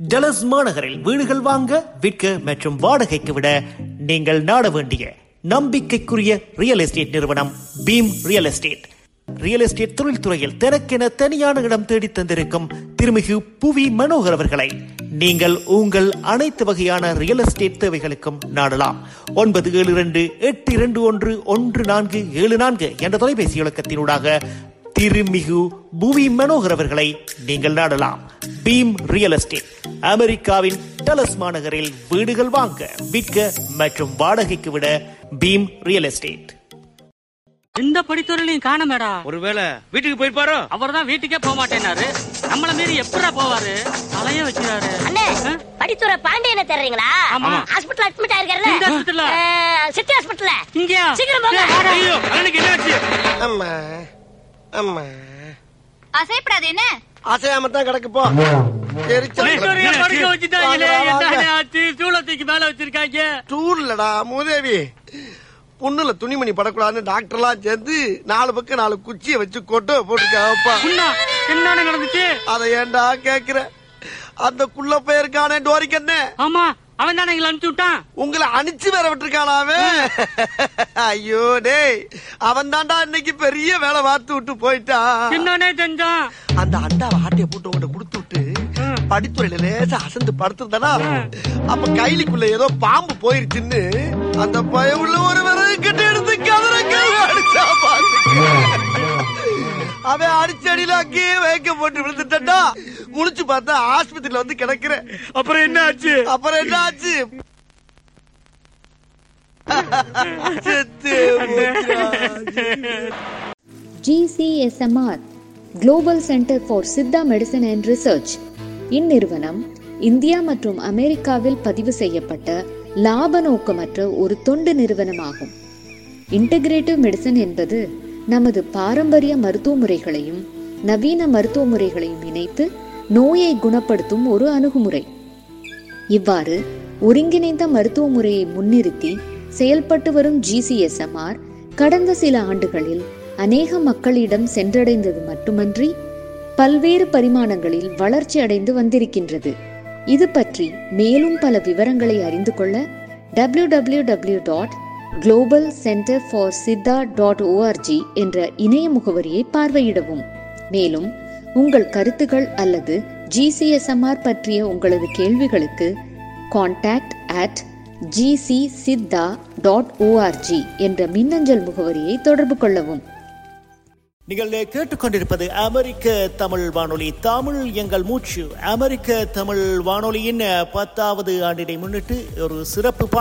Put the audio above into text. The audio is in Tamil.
டலஸ் மாநகரில் வீடுகள் வாங்க விற்க மற்றும் வாடகைக்கு விட நீங்கள் நாட வேண்டிய நம்பிக்கைக்குரிய ரியல் எஸ்டேட் நிறுவனம் Beam real estate real estate தொழில்துறையில் தனக்கென தனியான இடம் தேடி தந்திருக்கும் திருமிகு புவி மனோகர் அவர்களை நீங்கள் உங்கள் அனைத்து வகையான ரியல் எஸ்டேட் தேவைகளுக்கும் நாடலாம் ஒன்பது ஏழு இரண்டு எட்டு இரண்டு ஒன்று ஒன்று நான்கு ஏழு நான்கு என்ற தொலைபேசி இலக்கத்தினூடாக திருமிகு புவி மனோகர் அவர்களை நீங்கள் நாடலாம் பீம் ரியல் எஸ்டேட் அமெரிக்காவின் டலஸ் மாநகரில் வீடுகள் வாங்க விற்க மற்றும் வாடகைக்கு விட பீம் ரியல் எஸ்டேட் எந்த படித்துறையிலையும் காணமேடா ஒருவேளை வீட்டுக்கு போயிருப்பாரோ அவர் தான் வீட்டுக்கே போக மாட்டேனாரு நம்மள மீறி எப்படா போவாரு தலைய வச்சுறாரு அண்ணே படித்துறை பாண்டியனை தேடுறீங்களா ஆமா. ஹாஸ்பிடல் அட்மிட் ஆயிருக்காருல்ல எந்த hospital-ல? அஹ், சிட்டி ஹாஸ்பிடல்ல இங்கயா சீக்கிரம் போங்க. ஏய், வாடா. ஐயோ அண்ணனுக்கு என்னாச்சு அம்மா அம்மா அசைப்படாது என்ன அசையாம தான் கிடக்கு போ எரிச்சல் படித்துறையை கிடக்கு. படிக்க வச்சுட்டாங்களே வாங்க, வாங்க. என்ன ஆச்சு சூளத்துக்கு மேல வச்சிருக்காங்க டூர்லடா மூதேவி புண்ணுல துணிமணி படக்கூடாதுன்னு டாக்டர்லாம் சேர்ந்து நாலு பக்கம் நாலு குச்சியை வச்சு கொட்டை போட்டுருக்காப்பா உண்ணா என்ன நடந்துச்சு அதை ஏன்டா கேக்குற அந்த குள்ள போயிருக்கானே டோரிக்கண்ணே ஆமா அவன் தானே எங்களை அனுப்பிச்சு விட்டான் உங்களை அனுப்பிச்சு வேற விட்டுருக்கானா அவன் ஐயோ டேய் அவன் தான்டா இன்னைக்கு பெரிய வேலை பார்த்து விட்டு போயிட்டான் என்னன்னே செஞ்சான் அந்த அண்டாவை ஆட்டைய போட்டு உங்கள்ட்ட கொடுத்து விட்டு படித்துறையில லேசா அசந்து படுத்திருந்தானா அப்ப கைலிக்குள்ள ஏதோ பாம்பு போயிருச்சுன்னு அந்த பயவுள்ள ஒரு விறகு கட்டி எடுத்து கதற கதற அடிச்சா பாத்துக்க. அவன் அடிச்சடியில அங்கேயே வைக்க போட்டு விழுந்துட்டா முடிச்சு பார்த்தா ஆஸ்பத்திரியில வந்து கிடக்குறேன் அப்புறம் என்ன ஆச்சு அப்புறம் என்ன ஆச்சு செத்து போச்சுடா. GCSMR global centre for Siddha medicine and research இந்நிறுவனம் இந்தியா மற்றும் அமெரிக்காவில் பதிவு செய்யப்பட்ட லாப நோக்கமற்ற ஒரு தொண்டு நிறுவனமாகும் இன்டகிரேட்டிவ் மெடிசன் என்பது நமது பாரம்பரிய மருத்துவ முறைகளையும் நவீன மருத்துவ முறைகளையும் இணைத்து நோயை குணப்படுத்தும் ஒரு அணுகுமுறை இவ்வாறு ஒருங்கிணைந்த மருத்துவ முறையை முன்னிறுத்தி செயல்பட்டு வரும் ஜிசிஎஸ்எம்ஆர் கடந்த சில ஆண்டுகளில் அநேக மக்களிடம் சென்றடைந்தது மட்டுமன்றி பல்வேறு பரிமாணங்களில் வளர்ச்சி அடைந்து வந்திருக்கின்றது இது பற்றி மேலும் பல விவரங்களை அறிந்து கொள்ள W W W dot global centre for Siddha dot ORG என்ற இணைய முகவரியை பார்வையிடவும் மேலும் உங்கள் கருத்துகள் அல்லது ஜிசிஎஸ்எம்ஆர் பற்றிய உங்களது கேள்விகளுக்கு contact at GC Siddha dot ORG என்ற மின்னஞ்சல் முகவரியை தொடர்பு கொள்ளவும் நீங்கள் கேட்டுக்கொண்டிருப்பது அமெரிக்க தமிழ் வானொலி தமிழ் எங்கள் மூச்சு அமெரிக்க தமிழ் வானொலியின் பத்தாவது ஆண்டினை முன்னிட்டு ஒரு சிறப்பு